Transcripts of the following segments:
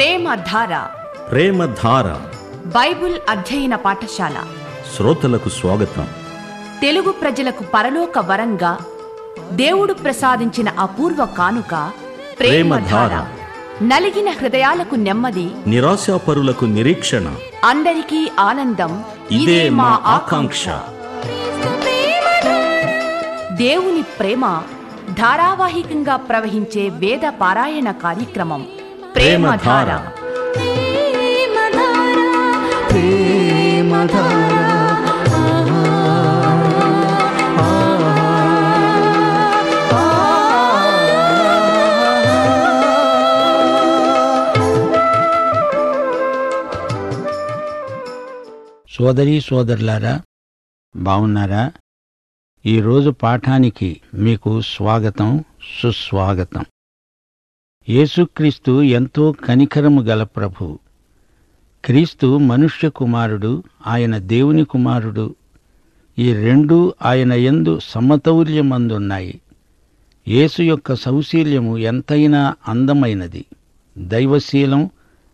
ప్రేమధార ప్రేమధార Bible అధ్యయన పాఠశాల శ్రోతలకు స్వాగతం తెలుగు ప్రజలకు పరలోక వరంగా దేవుడు ప్రసాదించిన అపూర్వ కానుక ప్రేమధార ప్రేమధార. నలిగిన హృదయాలకు నెమ్మది నిరాశాపరులకు నిరీక్షణ అందరికీ ఆనందం ఇదే మా ఆకాంక్ష దేవుని ప్రేమ ధారావాహికంగా ప్రవహించే వేద పారాయణ కార్యక్రమం ప్రేమధార ప్రేమధార. సోదరీ సోదరులారా బాగున్నారా ఈరోజు పాఠానికి మీకు స్వాగతం సుస్వాగతం యేసుక్రీస్తు ఎంతో కనికరము గల ప్రభు క్రీస్తు మనుష్య కుమారుడు ఆయన దేవుని కుమారుడు ఈ రెండు ఆయన యందు సమతౌల్యమందున్నాయి యేసు యొక్క సౌశీల్యము ఎంతైనా అందమైనది దైవశీలం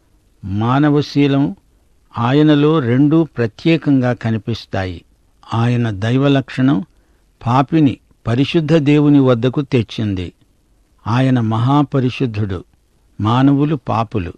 మానవశీలం ఆయనలో రెండూ ప్రత్యేకంగా కనిపిస్తాయి ఆయన దైవ లక్షణం పాపిని పరిశుద్ధ దేవుని వద్దకు తెచ్చింది ఆయన మహాపరిశుద్ధుడు మానవులు పాపులు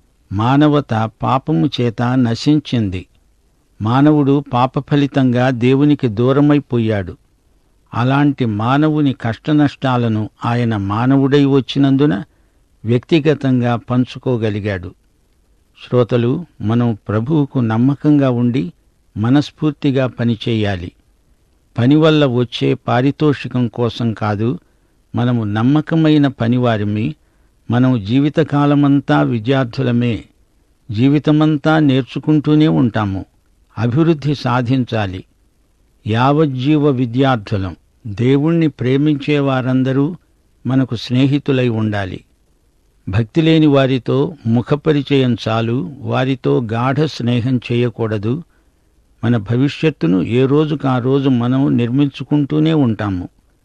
మానవత పాపము చేత నశించింది మానవుడు పాప ఫలితంగా దేవునికి దూరమైపోయాడు అలాంటి మానవుని కష్టనష్టాలను ఆయన మానవుడై వచ్చినందున వ్యక్తిగతంగా పంచుకోగలిగాడు శ్రోతలు మనం ప్రభువుకు నమ్మకంగా ఉండి మనస్ఫూర్తిగా పనిచేయాలి పని వల్ల వచ్చే పారితోషికం కోసం కాదు మనము నమ్మకమైన పనివారిమి మనం జీవితకాలమంతా విద్యార్థులమే జీవితమంతా నేర్చుకుంటూనే ఉంటాము అభివృద్ధి సాధించాలి యావజ్జీవ విద్యార్థులం దేవుణ్ణి ప్రేమించే వారందరూ మనకు స్నేహితులై ఉండాలి భక్తి లేని వారితో ముఖపరిచయం చాలు వారితో గాఢ స్నేహం చేయకూడదు మన భవిష్యత్తును ఏ రోజుకు ఆ రోజు మనం నిర్మించుకుంటూనే ఉంటాము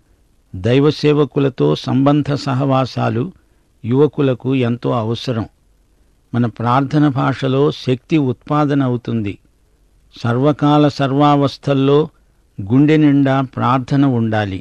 దైవ సేవకులతో సంబంధ సహవాసాలు యువకులకు ఎంతో అవసరం మన ప్రార్థన భాషలో శక్తి ఉత్పాదన అవుతుంది సర్వకాల సర్వావస్థల్లో గుండె నిండా ప్రార్థన ఉండాలి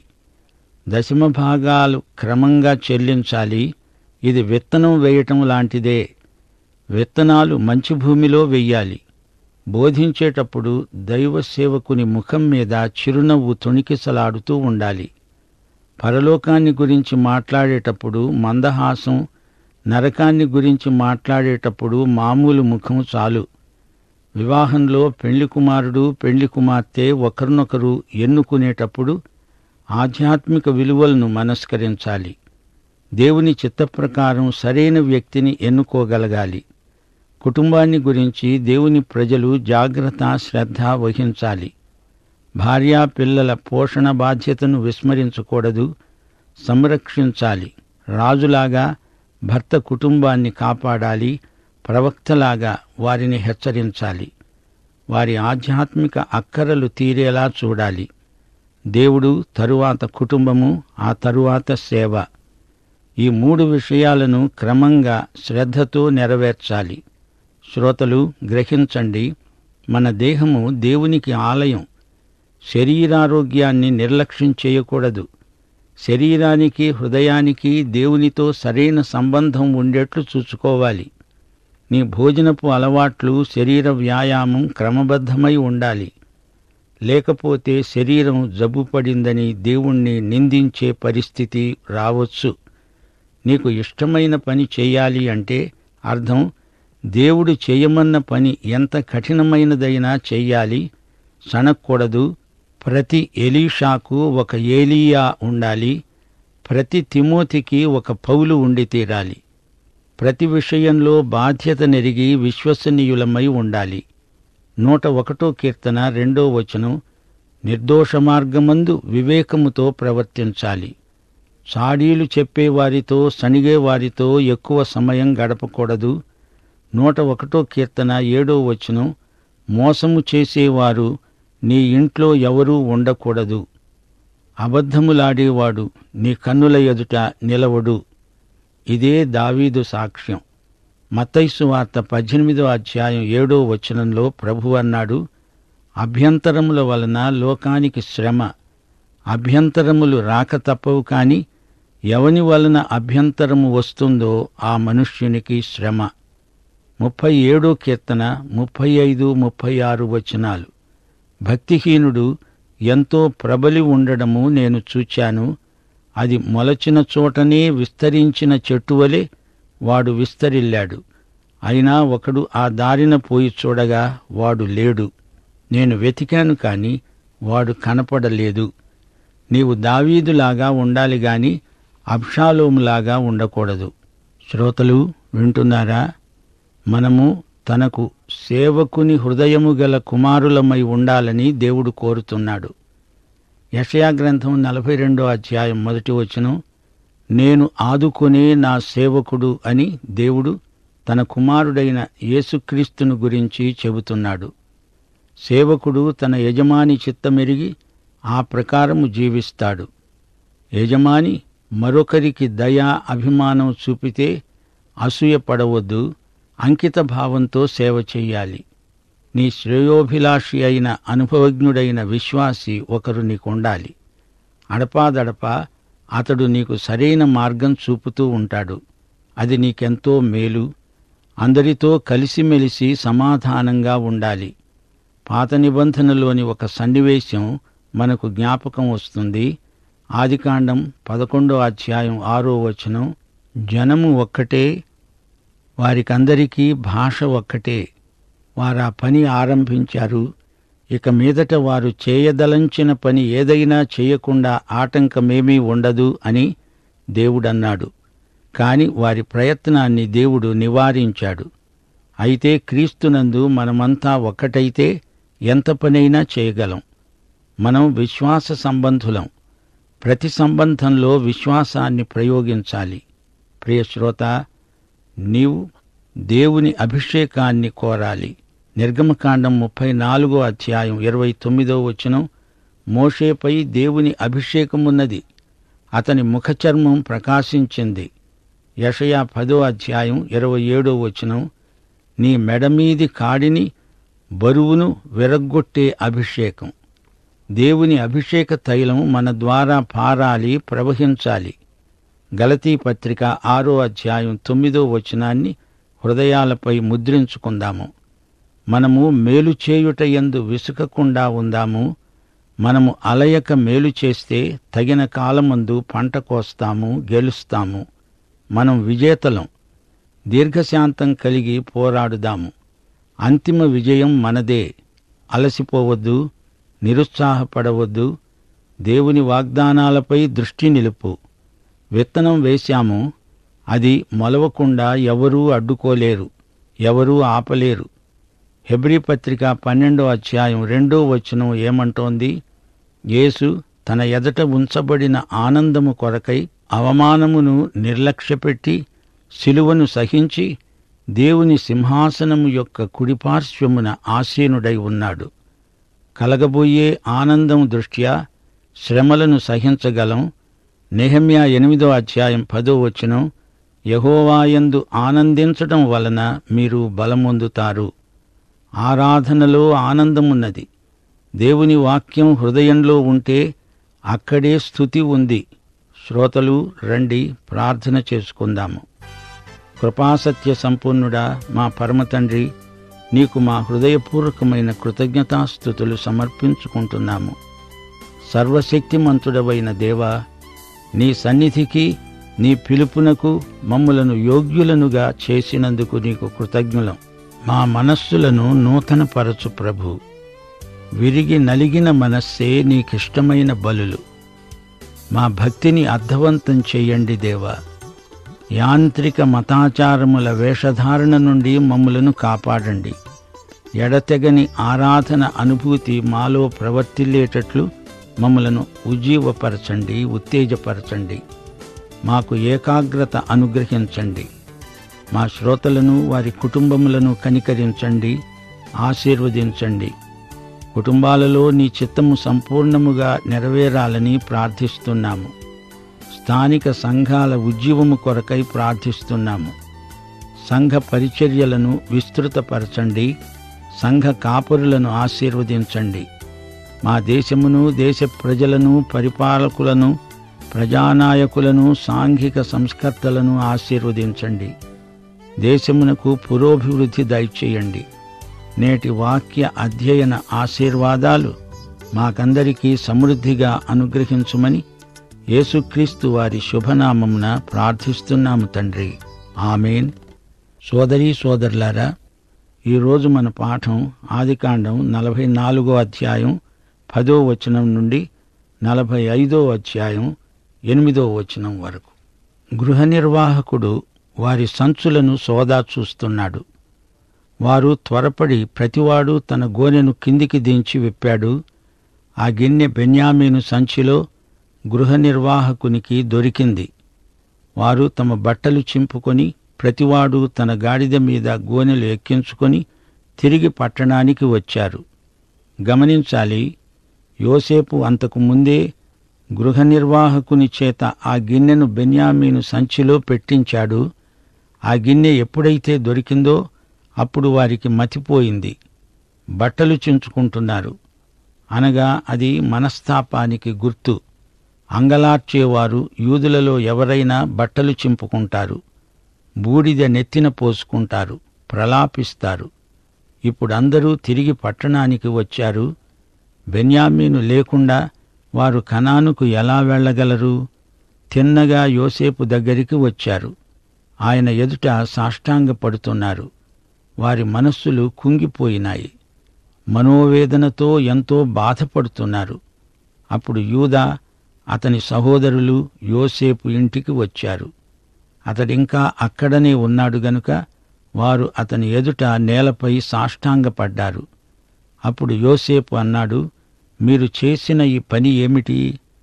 దశమ భాగాలు క్రమంగా చెల్లించాలి ఇది విత్తనం వేయటం లాంటిదే విత్తనాలు మంచి భూమిలో వెయ్యాలి బోధించేటప్పుడు దైవ సేవకుని ముఖం మీద చిరునవ్వు తొణికిసలాడుతూ ఉండాలి పరలోకాన్ని గురించి మాట్లాడేటప్పుడు మందహాసం నరకాన్ని గురించి మాట్లాడేటప్పుడు మామూలు ముఖం చాలు వివాహంలో పెళ్లి కుమారుడు పెళ్లి కుమార్తె ఒకరినొకరు ఎన్నుకునేటప్పుడు ఆధ్యాత్మిక విలువలను మనస్కరించాలి దేవుని చిత్తప్రకారం సరైన వ్యక్తిని ఎన్నుకోగలగాలి కుటుంబాన్ని గురించి దేవుని ప్రజలు జాగ్రత్త శ్రద్ధ వహించాలి భార్యా పిల్లల పోషణ బాధ్యతను విస్మరించకూడదు సంరక్షించాలి రాజులాగా భర్త కుటుంబాన్ని కాపాడాలి ప్రవక్తలాగా వారిని హెచ్చరించాలి వారి ఆధ్యాత్మిక అక్కరలు తీరేలా చూడాలి దేవుడు తరువాత కుటుంబము ఆ తరువాత సేవ ఈ మూడు విషయాలను క్రమంగా శ్రద్ధతో నెరవేర్చాలి శ్రోతలు గ్రహించండి మన దేహము దేవునికి ఆలయం శరీరారోగ్యాన్ని నిర్లక్ష్యం చేయకూడదు శరీరానికి హృదయానికి దేవునితో సరైన సంబంధం ఉండేట్లు చూసుకోవాలి నీ భోజనపు అలవాట్లు శరీర వ్యాయామం క్రమబద్ధమై ఉండాలి లేకపోతే శరీరం జబ్బుపడిందని దేవుణ్ణి నిందించే పరిస్థితి రావచ్చు నీకు ఇష్టమైన పని చేయాలి అంటే అర్థం దేవుడు చేయమన్న పని ఎంత కఠినమైనదైనా చెయ్యాలి సనక్కూడదు ప్రతి ఎలీషాకు ఒక ఏలియా ఉండాలి ప్రతి తిమోతికి ఒక పౌలు ఉండి తీరాలి ప్రతి విషయంలో బాధ్యత నెరిగి విశ్వసనీయులమై ఉండాలి నూట ఒకటో కీర్తన రెండో వచనం నిర్దోష మార్గమందు వివేకముతో ప్రవర్తించాలి చాడీలు చెప్పేవారితో సణిగేవారితో ఎక్కువ సమయం గడపకూడదు నూట ఒకటో కీర్తన ఏడో వచనం మోసము చేసేవారు నీ ఇంట్లో ఎవరూ ఉండకూడదు అబద్ధములాడేవాడు నీ కన్నుల ఎదుట నిలవడు ఇదే దావీదు సాక్ష్యం మత్తైసు వార్త పద్దెనిమిదో అధ్యాయం ఏడో వచనంలో ప్రభు అన్నాడు అభ్యంతరముల వలన లోకానికి శ్రమ అభ్యంతరములు రాక తప్పవు కాని ఎవని వలన అభ్యంతరము వస్తుందో ఆ మనుష్యునికి శ్రమ ముప్పై ఏడో కీర్తన ముప్పై ఐదు ముప్పై ఆరు వచనాలు భక్తిహీనుడు ఎంతో ప్రబలి ఉండడము నేను చూచాను అది మొలచిన చోటనే విస్తరించిన చెట్టువలే వాడు విస్తరిల్లాడు అయినా ఒకడు ఆ దారిన పోయి చూడగా వాడు లేడు నేను వెతికాను కాని వాడు కనపడలేదు నీవు దావీదులాగా ఉండాలి గాని అబ్షాలోములాగా ఉండకూడదు శ్రోతలు వింటున్నారా మనము తనకు సేవకుని హృదయము గల కుమారులమై ఉండాలని దేవుడు కోరుతున్నాడు యషయా గ్రంథం నలభై రెండో అధ్యాయం మొదటి వచనం నేను ఆదుకొనే నా సేవకుడు అని దేవుడు తన కుమారుడైన యేసుక్రీస్తును గురించి చెబుతున్నాడు సేవకుడు తన యజమాని చిత్తమెరిగి ఆ ప్రకారము జీవిస్తాడు యజమాని మరొకరికి దయా అభిమానం చూపితే అసూయ పడవద్దు అంకిత భావంతో సేవ చెయ్యాలి నీ శ్రేయోభిలాషి అయిన అనుభవజ్ఞుడైన విశ్వాసి ఒకరు నీకుండాలి అడపాదడపా అతడు నీకు సరైన మార్గం చూపుతూ ఉంటాడు అది నీకెంతో మేలు అందరితో కలిసిమెలిసి సమాధానంగా ఉండాలి పాత నిబంధనలోని ఒక సన్నివేశం మనకు జ్ఞాపకం వస్తుంది ఆదికాండం పదకొండో అధ్యాయం ఆరో వచనం జనము ఒక్కటే వారికందరికీ భాష ఒక్కటే వారా పని ఆరంభించారు ఇక మీదట వారు చేయదలంచిన పని ఏదైనా చేయకుండా ఆటంకమేమీ ఉండదు అని దేవుడన్నాడు కాని వారి ప్రయత్నాన్ని దేవుడు నివారించాడు అయితే క్రీస్తునందు మనమంతా ఒక్కటైతే ఎంత పనైనా చేయగలం మనం విశ్వాస సంబంధులం ప్రతి సంబంధంలో విశ్వాసాన్ని ప్రయోగించాలి ప్రియ శ్రోత నీవు దేవుని అభిషేకాన్ని కోరాలి నిర్గమకాండం ముప్పై నాలుగో అధ్యాయం ఇరవై తొమ్మిదో వచనం మోషేపై దేవుని అభిషేకమున్నది అతని ముఖచర్మం ప్రకాశించింది యషయా పదో అధ్యాయం ఇరవై ఏడో వచనం నీ మెడమీది కాడిని బరువును విరగ్గొట్టే అభిషేకం దేవుని అభిషేక తైలం మన ద్వారా పారాలి ప్రవహించాలి గలతీ పత్రిక ఆరో అధ్యాయం తొమ్మిదో వచనాన్ని హృదయాలపై ముద్రించుకుందాము మనము మేలు చేయుట యందు విసుకకుండా ఉందాము మనము అలయక మేలు చేస్తే తగిన కాలమందు పంట కోస్తాము గెలుస్తాము మనం విజేతలం దీర్ఘశాంతం కలిగి పోరాడుదాము అంతిమ విజయం మనదే అలసిపోవద్దు నిరుత్సాహపడవద్దు దేవుని వాగ్దానాలపై దృష్టి నిలుపు విత్తనం వేశాము అది మొలవకుండా ఎవరూ అడ్డుకోలేరు ఎవరూ ఆపలేరు హెబ్రీ పత్రిక పన్నెండో అధ్యాయం రెండో వచనం ఏమంటోంది యేసు తన ఎదట ఉంచబడిన ఆనందము కొరకై అవమానమును నిర్లక్ష్యపెట్టి శిలువను సహించి దేవుని సింహాసనము యొక్క కుడిపార్శ్వమున ఆసీనుడై ఉన్నాడు కలగబోయే ఆనందం దృష్ట్యా శ్రమలను సహించగలం నెహమ్యా ఎనిమిదో అధ్యాయం పదో వచనం యహోవాయందు ఆనందించటం వలన మీరు బలమొందుతారు ఆరాధనలో ఆనందమున్నది దేవుని వాక్యం హృదయంలో ఉంటే అక్కడే స్థుతి ఉంది శ్రోతలు రండి ప్రార్థన చేసుకుందాము కృపాసత్య సంపూర్ణుడా మా పరమతండ్రి నీకు మా హృదయపూర్వకమైన కృతజ్ఞతాస్థుతులు సమర్పించుకుంటున్నాము సర్వశక్తిమంతుడవైన దేవా నీ సన్నిధికి నీ పిలుపునకు మమ్ములను యోగ్యులనుగా చేసినందుకు నీకు కృతజ్ఞులం మా మనస్సులను నూతనపరచు ప్రభు విరిగి నలిగిన మనస్సే నీకిష్టమైన బలులు మా భక్తిని అర్థవంతం చెయ్యండి దేవా యాంత్రిక మతాచారముల వేషధారణ నుండి మమ్ములను కాపాడండి ఎడతెగని ఆరాధన అనుభూతి మాలో ప్రవర్తిల్లేటట్లు మమ్మలను ఉజ్జీవపరచండి ఉత్తేజపరచండి మాకు ఏకాగ్రత అనుగ్రహించండి మా శ్రోతలను వారి కుటుంబములను కనికరించండి ఆశీర్వదించండి కుటుంబాలలో నీ చిత్తము సంపూర్ణముగా నెరవేరాలని ప్రార్థిస్తున్నాము స్థానిక సంఘాల ఉజ్జీవము కొరకై ప్రార్థిస్తున్నాము సంఘ పరిచర్యలను విస్తృతపరచండి సంఘ కాపురులను ఆశీర్వదించండి మా దేశమును దేశ ప్రజలను పరిపాలకులను ప్రజానాయకులను సాంఘిక సంస్కర్తలను ఆశీర్వదించండి దేశమునకు పురోభివృద్ధి దయచేయండి నేటి వాక్య అధ్యయన ఆశీర్వాదాలు మాకందరికీ సమృద్ధిగా అనుగ్రహించుమని యేసుక్రీస్తు వారి శుభనామమున ప్రార్థిస్తున్నాము తండ్రి ఆమెన్ సోదరీ సోదరులారా ఈరోజు మన పాఠం ఆదికాండం నలభై నాలుగో అధ్యాయం పదో వచనం నుండి నలభై ఐదో అధ్యాయం ఎనిమిదో వచనం వరకు గృహ నిర్వాహకుడు వారి సంచులను సోదా చూస్తున్నాడు వారు త్వరపడి ప్రతివాడు తన గోనెను కిందికి దించి విప్పాడు ఆ గిన్నె బెన్యామీను సంచిలో గృహ నిర్వాహకునికి దొరికింది వారు తమ బట్టలు చింపుకొని ప్రతివాడు తన గాడిద మీద గోనెలు ఎక్కించుకొని తిరిగి పట్టణానికి వచ్చారు గమనించాలి యోసేపు అంతకు ముందే గృహ నిర్వాహకుని చేత ఆ గిన్నెను బెన్యామీను సంచిలో పెట్టించాడు ఆ గిన్నె ఎప్పుడైతే దొరికిందో అప్పుడు వారికి మతిపోయింది బట్టలు చించుకుంటున్నారు అనగా అది మనస్తాపానికి గుర్తు అంగలార్చేవారు యూదులలో ఎవరైనా బట్టలు చింపుకుంటారు బూడిద నెత్తిన పోసుకుంటారు ప్రలాపిస్తారు ఇప్పుడు అందరూ తిరిగి పట్టణానికి వచ్చారు బెన్యామీను లేకుండా వారు కనానుకు ఎలా వెళ్ళగలరు తిన్నగా యోసేపు దగ్గరికి వచ్చారు ఆయన ఎదుట సాష్టాంగపడుతున్నారు వారి మనస్సులు కుంగిపోయినాయి మనోవేదనతో ఎంతో బాధపడుతున్నారు అప్పుడు యూదా అతని సహోదరులు యోసేపు ఇంటికి వచ్చారు అతడింకా అక్కడనే ఉన్నాడు గనుక వారు అతని ఎదుట నేలపై సాష్టాంగపడ్డారు అప్పుడు యోసేపు అన్నాడు మీరు చేసిన ఈ పని ఏమిటి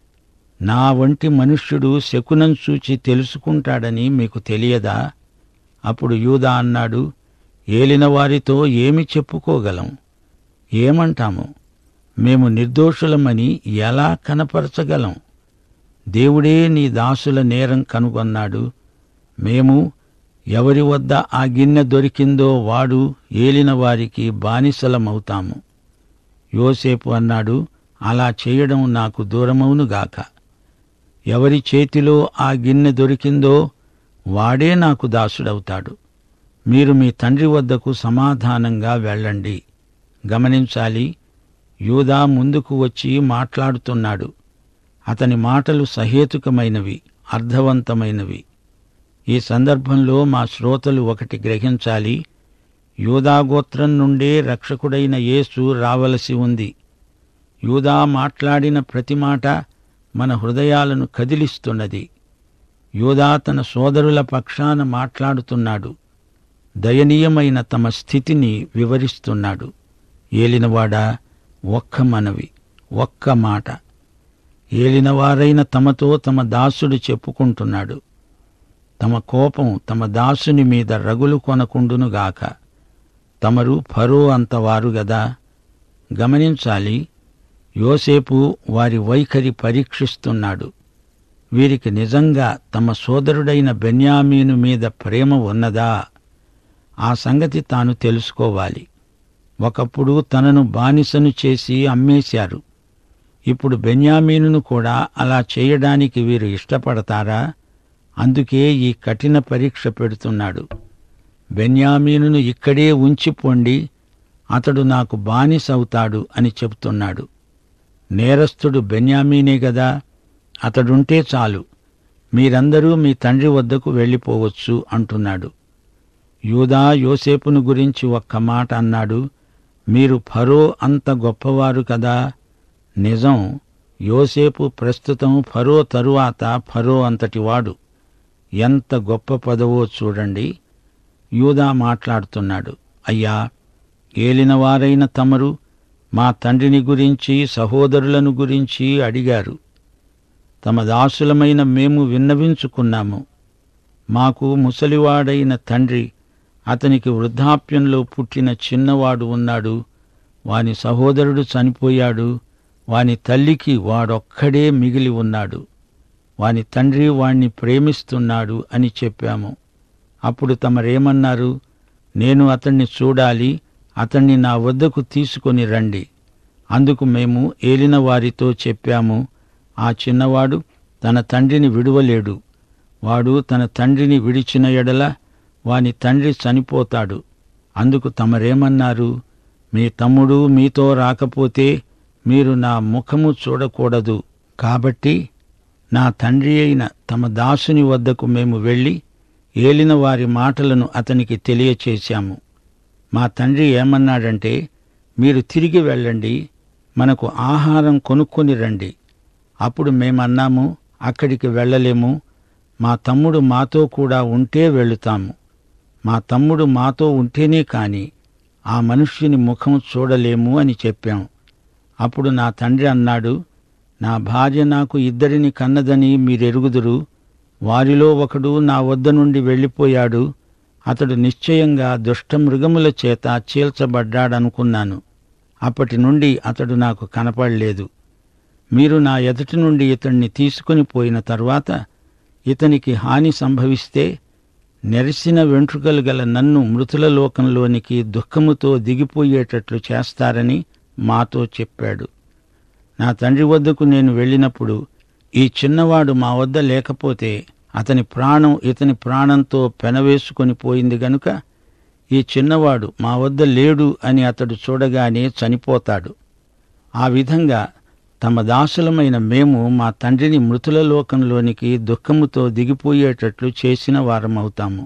నా వంటి మనుష్యుడు శకునం చూచి తెలుసుకుంటాడని మీకు తెలియదా అప్పుడు యూదా అన్నాడు ఏలిన వారితో ఏమి చెప్పుకోగలం ఏమంటాము మేము నిర్దోషులమని ఎలా కనపరచగలం దేవుడే నీ దాసుల నేరం కనుగొన్నాడు మేము ఎవరి వద్ద ఆ గిన్నె దొరికిందో వాడు ఏలిన వారికి బానిసలమవుతాము యోసేపు అన్నాడు అలా చేయడం నాకు దూరమవునుగాక ఎవరి చేతిలో ఆ గిన్నె దొరికిందో వాడే నాకు దాసుడవుతాడు మీరు మీ తండ్రి వద్దకు సమాధానంగా వెళ్ళండి గమనించాలి యూదా ముందుకు వచ్చి మాట్లాడుతున్నాడు అతని మాటలు సహేతుకమైనవి అర్థవంతమైనవి ఈ సందర్భంలో మా శ్రోతలు ఒకటి గ్రహించాలి యూదాగోత్రం నుండే రక్షకుడైన యేసు రావలసి ఉంది యూదా మాట్లాడిన ప్రతి మాట మన హృదయాలను కదిలిస్తున్నది యూదా తన సోదరుల పక్షాన మాట్లాడుతున్నాడు దయనీయమైన తమ స్థితిని వివరిస్తున్నాడు ఏలినవాడా ఒక్క మనవి ఒక్క మాట ఏలినవారైన తమతో తమ దాసుడు చెప్పుకుంటున్నాడు తమ కోపం తమ దాసుని మీద రగులు కొనకుండునుగాక తమరు ఫరో అంతవారు గదా గమనించాలి యోసేపు వారి వైఖరి పరీక్షిస్తున్నాడు వీరికి నిజంగా తమ సోదరుడైన బెన్యామీను మీద ప్రేమ ఉన్నదా ఆ సంగతి తాను తెలుసుకోవాలి ఒకప్పుడు తనను బానిసను చేసి అమ్మేశారు ఇప్పుడు బెన్యామీనును కూడా అలా చేయడానికి వీరు ఇష్టపడతారా అందుకే ఈ కఠిన పరీక్ష పెడుతున్నాడు బెన్యామీనును ఇక్కడే ఉంచిపోండి అతడు నాకు బానిసవుతాడు అని చెబుతున్నాడు నేరస్తుడు బెన్యామీనే గదా అతడుంటే చాలు మీరందరూ మీ తండ్రి వద్దకు వెళ్ళిపోవచ్చు అంటున్నాడు యూదా యోసేపును గురించి ఒక్క మాట అన్నాడు మీరు ఫరో అంత గొప్పవారు కదా నిజం యోసేపు ప్రస్తుతం ఫరో తరువాత ఫరో అంతటివాడు ఎంత గొప్ప పదవో చూడండి యూదా మాట్లాడుతున్నాడు అయ్యా ఏలినవారైన తమరు మా తండ్రిని గురించి సహోదరులను గురించి అడిగారు తమ దాసులమైన మేము విన్నవించుకున్నాము మాకు ముసలివాడైన తండ్రి అతనికి వృద్ధాప్యంలో పుట్టిన చిన్నవాడు ఉన్నాడు వాని సహోదరుడు చనిపోయాడు వాని తల్లికి వాడొక్కడే మిగిలి ఉన్నాడు వాని తండ్రి వాణ్ణి ప్రేమిస్తున్నాడు అని చెప్పాము అప్పుడు తమరేమన్నారు నేను అతణ్ణి చూడాలి అతణ్ణి నా వద్దకు తీసుకొని రండి అందుకు మేము ఏలిన వారితో చెప్పాము ఆ చిన్నవాడు తన తండ్రిని విడువలేడు వాడు తన తండ్రిని విడిచిన ఎడల వాని తండ్రి చనిపోతాడు అందుకు తమరేమన్నారు మీ తమ్ముడు మీతో రాకపోతే మీరు నా ముఖము చూడకూడదు కాబట్టి నా తండ్రి అయిన తమ దాసుని వద్దకు మేము వెళ్ళి ఏలిన వారి మాటలను అతనికి తెలియచేశాము మా తండ్రి ఏమన్నాడంటే మీరు తిరిగి వెళ్ళండి మనకు ఆహారం కొనుక్కొని రండి అప్పుడు మేమన్నాము అక్కడికి వెళ్ళలేము మా తమ్ముడు మాతో కూడా ఉంటే వెళుతాము మా తమ్ముడు మాతో ఉంటేనే కాని ఆ మనుష్యుని ముఖం చూడలేము అని చెప్పాం అప్పుడు నా తండ్రి అన్నాడు నా భార్య నాకు ఇద్దరిని కన్నదని మీరెరుగుదురు వారిలో ఒకడు నా వద్ద నుండి వెళ్ళిపోయాడు అతడు నిశ్చయంగా దుష్టమృగముల చేత చీల్చబడ్డాడనుకున్నాను అప్పటి నుండి అతడు నాకు కనపడలేదు మీరు నా ఎదుటి నుండి ఇతన్ని తీసుకుని పోయిన తరువాత ఇతనికి హాని సంభవిస్తే నెరిసిన వెంట్రుకలు గల నన్ను మృతుల లోకంలోనికి దుఃఖముతో దిగిపోయేటట్లు చేస్తారని మాతో చెప్పాడు నా తండ్రి వద్దకు నేను వెళ్ళినప్పుడు ఈ చిన్నవాడు మా వద్ద లేకపోతే అతని ప్రాణం ఇతని ప్రాణంతో పెనవేసుకొని పోయింది గనుక ఈ చిన్నవాడు మా వద్ద లేడు అని అతడు చూడగానే చనిపోతాడు ఆ విధంగా తమ దాసులమైన మేము మా తండ్రిని మృతుల లోకంలోనికి దుఃఖముతో దిగిపోయేటట్లు చేసిన వారమవుతాము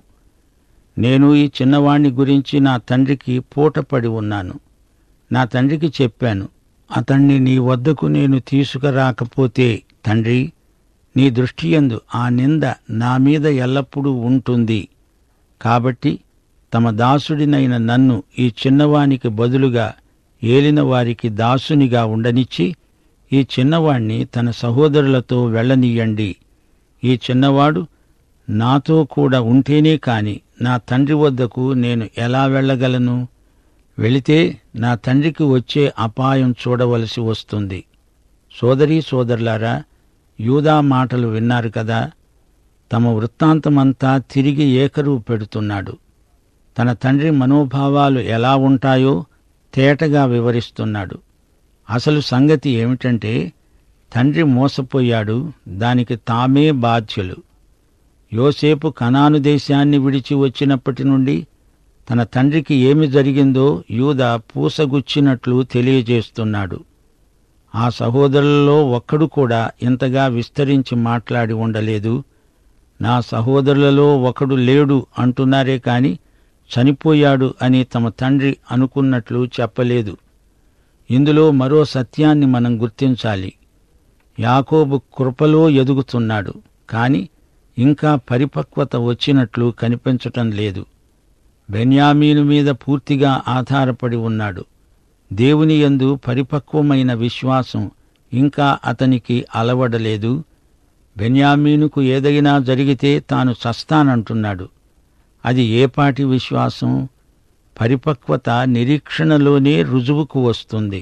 నేను ఈ చిన్నవాణ్ణి గురించి నా తండ్రికి పూటపడి ఉన్నాను నా తండ్రికి చెప్పాను అతణ్ణి నీ వద్దకు నేను తీసుకురాకపోతే తండ్రి నీ దృష్టియందు ఆ నింద నా మీద ఎల్లప్పుడూ ఉంటుంది కాబట్టి తమ దాసుడినైన నన్ను ఈ చిన్నవానికి బదులుగా ఏలిన వారికి దాసునిగా ఉండనిచ్చి ఈ చిన్నవాణ్ణి తన సహోదరులతో వెళ్ళనీయండి ఈ చిన్నవాడు నాతో కూడా ఉంటేనే కాని నా తండ్రి వద్దకు నేను ఎలా వెళ్ళగలను వెళితే నా తండ్రికి వచ్చే అపాయం చూడవలసి వస్తుంది సోదరీ సోదరులారా యూదా మాటలు విన్నారు కదా తమ వృత్తాంతమంతా తిరిగి ఏకరువు పెడుతున్నాడు తన తండ్రి మనోభావాలు ఎలా ఉంటాయో తేటగా వివరిస్తున్నాడు అసలు సంగతి ఏమిటంటే తండ్రి మోసపోయాడు దానికి తామే బాధ్యులు యోసేపు కనాను దేశాన్ని విడిచి వచ్చినప్పటి నుండి తన తండ్రికి ఏమి జరిగిందో యూద పూసగుచ్చినట్లు తెలియజేస్తున్నాడు ఆ సహోదరులలో ఒక్కడు కూడా ఇంతగా విస్తరించి మాట్లాడి ఉండలేదు నా సహోదరులలో ఒకడు లేడు అంటున్నారే కాని చనిపోయాడు అని తమ తండ్రి అనుకున్నట్లు చెప్పలేదు ఇందులో మరో సత్యాన్ని మనం గుర్తించాలి యాకోబు కృపలో ఎదుగుతున్నాడు కాని ఇంకా పరిపక్వత వచ్చినట్లు కనిపించటం లేదు బెన్యామీను మీద పూర్తిగా ఆధారపడి ఉన్నాడు దేవుని యందు పరిపక్వమైన విశ్వాసం ఇంకా అతనికి అలవడలేదు బెన్యామీనుకు ఏదైనా జరిగితే తాను చస్తానంటున్నాడు అది ఏపాటి విశ్వాసం పరిపక్వత నిరీక్షణలోనే రుజువుకు వస్తుంది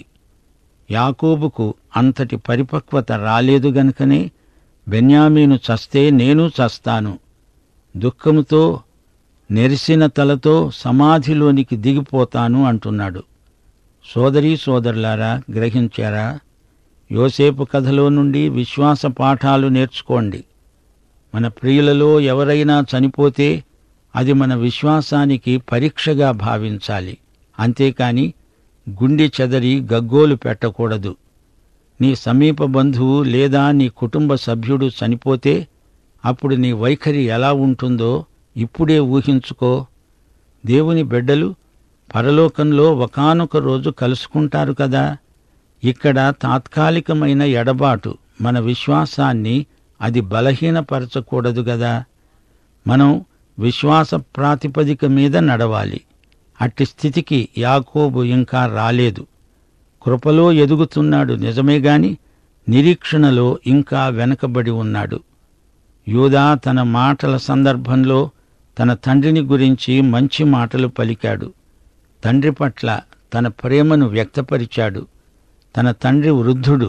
యాకోబుకు అంతటి పరిపక్వత రాలేదు గనుకనే బెన్యామీను చస్తే నేను చస్తాను దుఃఖముతో నెరిసిన తలతో సమాధిలోనికి దిగిపోతాను అంటున్నాడు సోదరీ సోదరులారా గ్రహించారా యోసేపు కథలో నుండి విశ్వాస పాఠాలు నేర్చుకోండి మన ప్రియులలో ఎవరైనా చనిపోతే అది మన విశ్వాసానికి పరీక్షగా భావించాలి అంతేకాని గుండె చెదరి గగ్గోలు పెట్టకూడదు నీ సమీప బంధువు లేదా నీ కుటుంబ సభ్యుడు చనిపోతే అప్పుడు నీ వైఖరి ఎలా ఉంటుందో ఇప్పుడే ఊహించుకో దేవుని బిడ్డలు పరలోకంలో ఒకానొక రోజు కలుసుకుంటారు కదా ఇక్కడ తాత్కాలికమైన ఎడబాటు మన విశ్వాసాన్ని అది బలహీనపరచకూడదు గదా మనం విశ్వాస ప్రాతిపదిక మీద నడవాలి అట్టి స్థితికి యాకోబు ఇంకా రాలేదు కృపలో ఎదుగుతున్నాడు నిజమే గాని నిరీక్షణలో ఇంకా వెనకబడి ఉన్నాడు యూదా తన మాటల సందర్భంలో తన తండ్రిని గురించి మంచి మాటలు పలికాడు తండ్రి పట్ల తన ప్రేమను వ్యక్తపరిచాడు తన తండ్రి వృద్ధుడు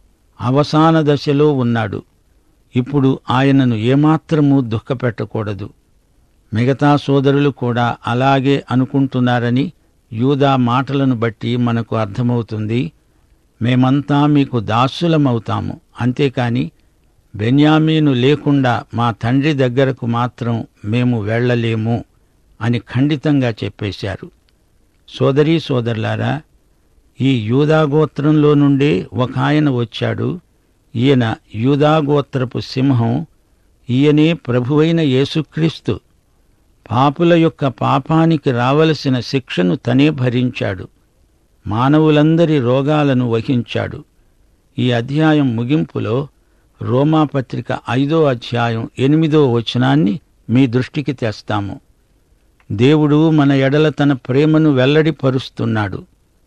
అవసాన దశలో ఉన్నాడు ఇప్పుడు ఆయనను ఏమాత్రమూ దుఃఖపెట్టకూడదు మిగతా సోదరులు కూడా అలాగే అనుకుంటున్నారని యూదా మాటలను బట్టి మనకు అర్థమవుతుంది మేమంతా మీకు దాసులమవుతాము అంతేకాని బెన్యామీను లేకుండా మా తండ్రి దగ్గరకు మాత్రం మేము వెళ్ళలేము అని ఖండితంగా చెప్పేశారు సోదరీ సోదరులారా ఈ యూదాగోత్రంలో నుండే ఒక ఆయన వచ్చాడు ఈయన యూదాగోత్రపు సింహం ఈయనే ప్రభువైన యేసుక్రీస్తు పాపుల యొక్క పాపానికి రావలసిన శిక్షను తనే భరించాడు మానవులందరి రోగాలను వహించాడు ఈ అధ్యాయం ముగింపులో రోమాపత్రిక ఐదో అధ్యాయం ఎనిమిదో వచనాన్ని మీ దృష్టికి తెస్తాము దేవుడు మన ఎడల తన ప్రేమను వెల్లడిపరుస్తున్నాడు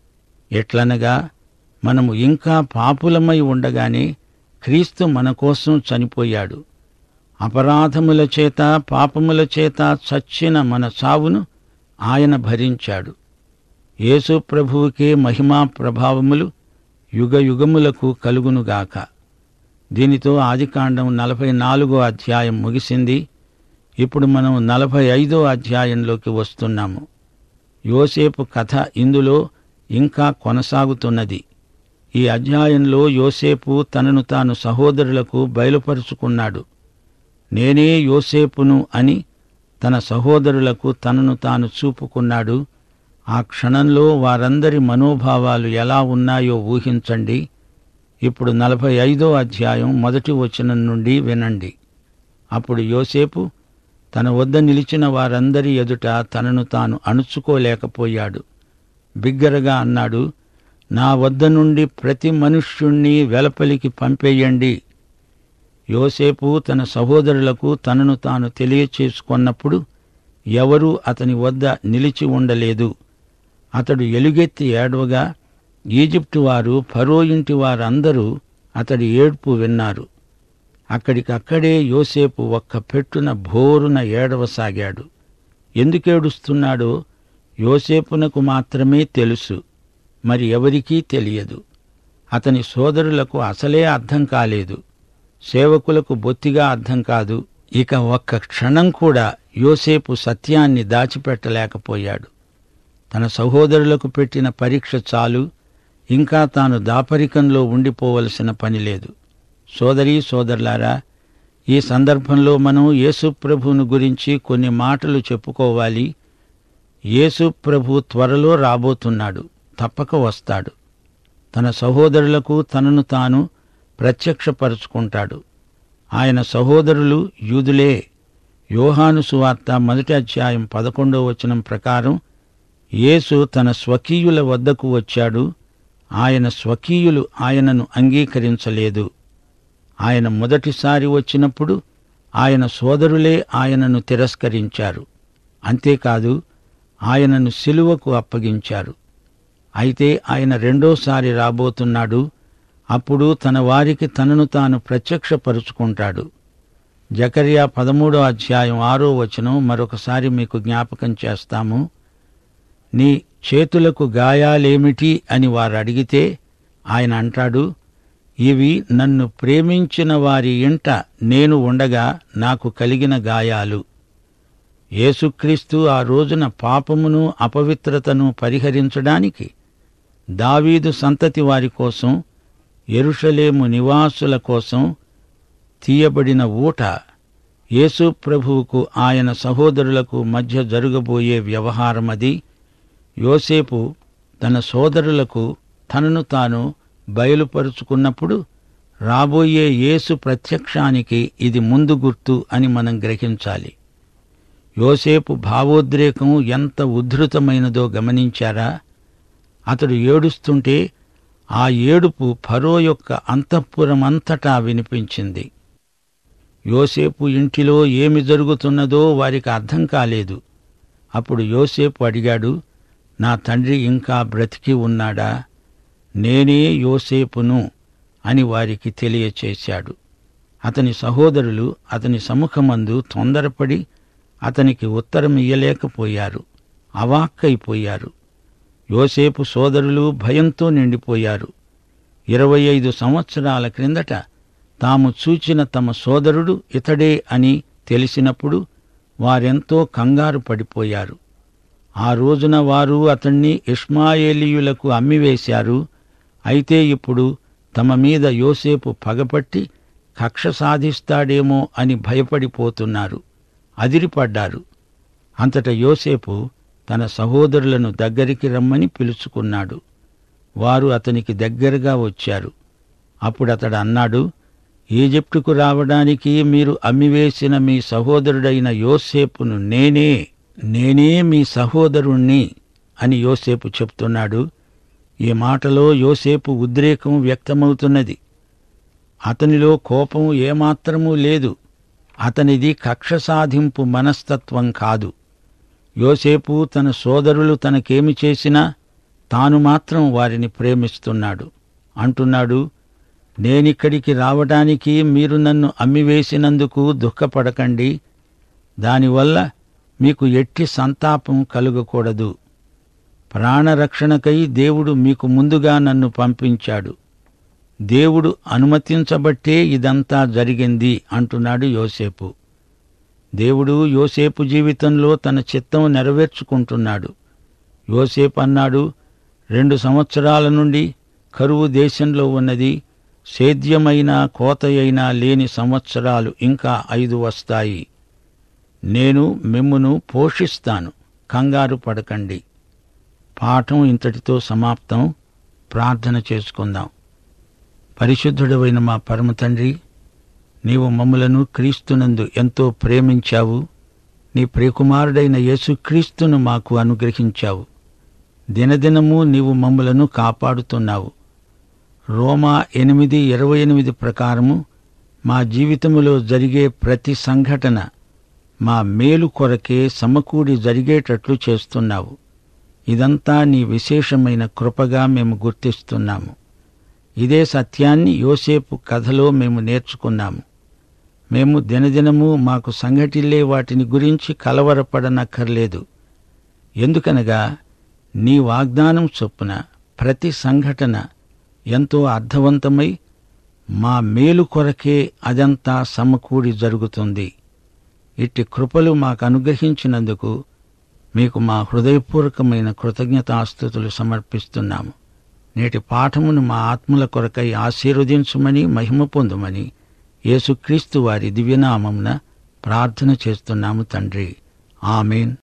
ఎట్లనగా మనము ఇంకా పాపులమై ఉండగానే క్రీస్తు మన కోసం చనిపోయాడు అపరాధముల చేత పాపముల చేత చచ్చిన మన చావును ఆయన భరించాడు యేసు ప్రభువుకే మహిమా ప్రభావములు యుగ యుగములకు కలుగునుగాక దీనితో ఆదికాండం నలభై నాలుగో అధ్యాయం ముగిసింది ఇప్పుడు మనం నలభై ఐదో అధ్యాయంలోకి వస్తున్నాము యోసేపు కథ ఇందులో ఇంకా కొనసాగుతున్నది ఈ అధ్యాయంలో యోసేపు తనను తాను సహోదరులకు బయలుపరుచుకున్నాడు నేనే యోసేపును అని తన సహోదరులకు తనను తాను చూపుకున్నాడు ఆ క్షణంలో వారందరి మనోభావాలు ఎలా ఉన్నాయో ఊహించండి ఇప్పుడు నలభై ఐదో అధ్యాయం మొదటి వచనం నుండి వినండి అప్పుడు యోసేపు తన వద్ద నిలిచిన వారందరి ఎదుట తనను తాను అణుచుకోలేకపోయాడు బిగ్గరగా అన్నాడు నా వద్ద నుండి ప్రతి మనుష్యుణ్ణి వెలపలికి పంపేయండి యోసేపు తన సహోదరులకు తనను తాను తెలియచేసుకొన్నప్పుడు ఎవరూ అతని వద్ద నిలిచి ఉండలేదు అతడు ఎలుగెత్తి ఏడవగా ఈజిప్టు వారు ఫరో ఇంటి వారందరూ అతడి ఏడ్పు విన్నారు అక్కడికక్కడే యోసేపు ఒక్క పెట్టున భోరున ఏడవసాగాడు ఎందుకేడుస్తున్నాడో యోసేపునకు మాత్రమే తెలుసు మరి ఎవరికీ తెలియదు అతని సోదరులకు అసలే అర్థం కాలేదు సేవకులకు బొత్తిగా అర్థం కాదు ఇక ఒక్క క్షణం కూడా యోసేపు సత్యాన్ని దాచిపెట్టలేకపోయాడు తన సహోదరులకు పెట్టిన పరీక్ష చాలు ఇంకా తాను దాపరికంలో ఉండిపోవలసిన పని లేదు సోదరీ సోదరులారా ఈ సందర్భంలో మనం యేసు ప్రభువును గురించి కొన్ని మాటలు చెప్పుకోవాలి యేసు ప్రభు త్వరలో రాబోతున్నాడు తప్పక వస్తాడు తన సహోదరులకు తనను తాను ప్రత్యక్షపరుచుకుంటాడు ఆయన సహోదరులు యూదులే యోహాను సువార్త మొదటి అధ్యాయం పదకొండో వచనం ప్రకారం యేసు తన స్వకీయుల వద్దకు వచ్చాడు ఆయన స్వకీయులు ఆయనను అంగీకరించలేదు ఆయన మొదటిసారి వచ్చినప్పుడు ఆయన సోదరులే ఆయనను తిరస్కరించారు అంతేకాదు ఆయనను సిలువకు అప్పగించారు అయితే ఆయన రెండోసారి రాబోతున్నాడు అప్పుడు తన వారికి తనను తాను ప్రత్యక్షపరుచుకుంటాడు జకర్యా పదమూడో అధ్యాయం ఆరో వచనం మరొకసారి మీకు జ్ఞాపకం చేస్తాము నీ చేతులకు గాయాలేమిటి అని వారు అడిగితే ఆయన అంటాడు ఇవి నన్ను ప్రేమించిన వారి ఇంట నేను ఉండగా నాకు కలిగిన గాయాలు యేసుక్రీస్తు ఆ రోజున పాపమును అపవిత్రతను పరిహరించడానికి దావీదు సంతతి వారి కోసం ఎరుషలేము నివాసుల కోసం తీయబడిన ఊట యేసు ప్రభువుకు ఆయన సహోదరులకు మధ్య జరగబోయే వ్యవహారమది యోసేపు తన సోదరులకు తనను తాను బయలుపరుచుకున్నప్పుడు రాబోయే యేసు ప్రత్యక్షానికి ఇది ముందు గుర్తు అని మనం గ్రహించాలి యోసేపు భావోద్రేకం ఎంత ఉద్ధృతమైనదో గమనించారా అతడు ఏడుస్తుంటే ఆ ఏడుపు ఫరో యొక్క అంతఃపురమంతటా వినిపించింది యోసేపు ఇంటిలో ఏమి జరుగుతున్నదో వారికి అర్థం కాలేదు అప్పుడు యోసేపు అడిగాడు నా తండ్రి ఇంకా బ్రతికి ఉన్నాడా నేనే యోసేపును అని వారికి తెలియచేశాడు అతని సహోదరులు అతని సముఖమందు తొందరపడి అతనికి ఉత్తరం ఇయ్యలేకపోయారు అవాక్కైపోయారు యోసేపు సోదరులు భయంతో నిండిపోయారు ఇరవై ఐదు సంవత్సరాల క్రిందట తాము చూచిన తమ సోదరుడు ఇతడే అని తెలిసినప్పుడు వారెంతో కంగారు పడిపోయారు ఆ రోజున వారు అతణ్ణి ఇష్మాయేలీయులకు అమ్మివేశారు అయితే ఇప్పుడు తమ మీద యోసేపు పగపట్టి కక్ష సాధిస్తాడేమో అని భయపడిపోతున్నారు అదిరిపడ్డారు అంతట యోసేపు తన సహోదరులను దగ్గరికి రమ్మని పిలుచుకున్నాడు వారు అతనికి దగ్గరగా వచ్చారు అప్పుడు అతడు అన్నాడు ఈజిప్టుకు రావడానికి మీరు అమ్మివేసిన మీ సహోదరుడైన యోసేపును నేనే నేనే మీ సహోదరుణ్ణి అని యోసేపు చెప్తున్నాడు ఈ మాటలో యోసేపు ఉద్రేకం వ్యక్తమవుతున్నది అతనిలో కోపం ఏమాత్రమూ లేదు అతనిది కక్ష సాధింపు మనస్తత్వం కాదు యోసేపు తన సోదరులు తనకేమి చేసినా తాను మాత్రం వారిని ప్రేమిస్తున్నాడు అంటున్నాడు నేనిక్కడికి రావడానికి మీరు నన్ను అమ్మివేసినందుకు దుఃఖపడకండి దానివల్ల మీకు ఎట్టి సంతాపం కలుగకూడదు ప్రాణరక్షణకై దేవుడు మీకు ముందుగా నన్ను పంపించాడు దేవుడు అనుమతించబట్టే ఇదంతా జరిగింది అంటున్నాడు యోసేపు దేవుడు యోసేపు జీవితంలో తన చిత్తం నెరవేర్చుకుంటున్నాడు యోసేపు అన్నాడు రెండు సంవత్సరాల నుండి కరువు దేశంలో ఉన్నది సేద్యమైన కోతయైనా లేని సంవత్సరాలు ఇంకా ఐదు వస్తాయి నేను మిమ్మును పోషిస్తాను కంగారు పడకండి పాఠం ఇంతటితో సమాప్తం ప్రార్థన చేసుకుందాం పరిశుద్ధుడవైన మా పరమ తండ్రి నీవు మమ్ములను క్రీస్తునందు ఎంతో ప్రేమించావు నీ ప్రియకుమారుడైన యేసుక్రీస్తును మాకు అనుగ్రహించావు దినదినము నీవు మమ్ములను కాపాడుతున్నావు రోమా ఎనిమిది ఇరవై ఎనిమిది ప్రకారము మా జీవితములో జరిగే ప్రతి సంఘటన మా మేలు కొరకే సమకూడి జరిగేటట్లు చేస్తున్నావు ఇదంతా నీ విశేషమైన కృపగా మేము గుర్తిస్తున్నాము ఇదే సత్యాన్ని యోసేపు కథలో మేము నేర్చుకున్నాము మేము దినదినము మాకు సంఘటిల్లే వాటిని గురించి కలవరపడనక్కర్లేదు ఎందుకనగా నీ వాగ్దానం చొప్పున ప్రతి సంఘటన ఎంతో అర్థవంతమై మా మేలు కొరకే అదంతా సమకూడి జరుగుతుంది ఇట్టి కృపలు మాకు అనుగ్రహించినందుకు మీకు మా హృదయపూర్వకమైన కృతజ్ఞతాస్థుతులు సమర్పిస్తున్నాము నేటి పాఠమును మా ఆత్మల కొరకై ఆశీర్వదించుమని మహిమ పొందుమని యేసుక్రీస్తు వారి దివ్యనామమున ప్రార్థన చేస్తున్నాము తండ్రి ఆమెన్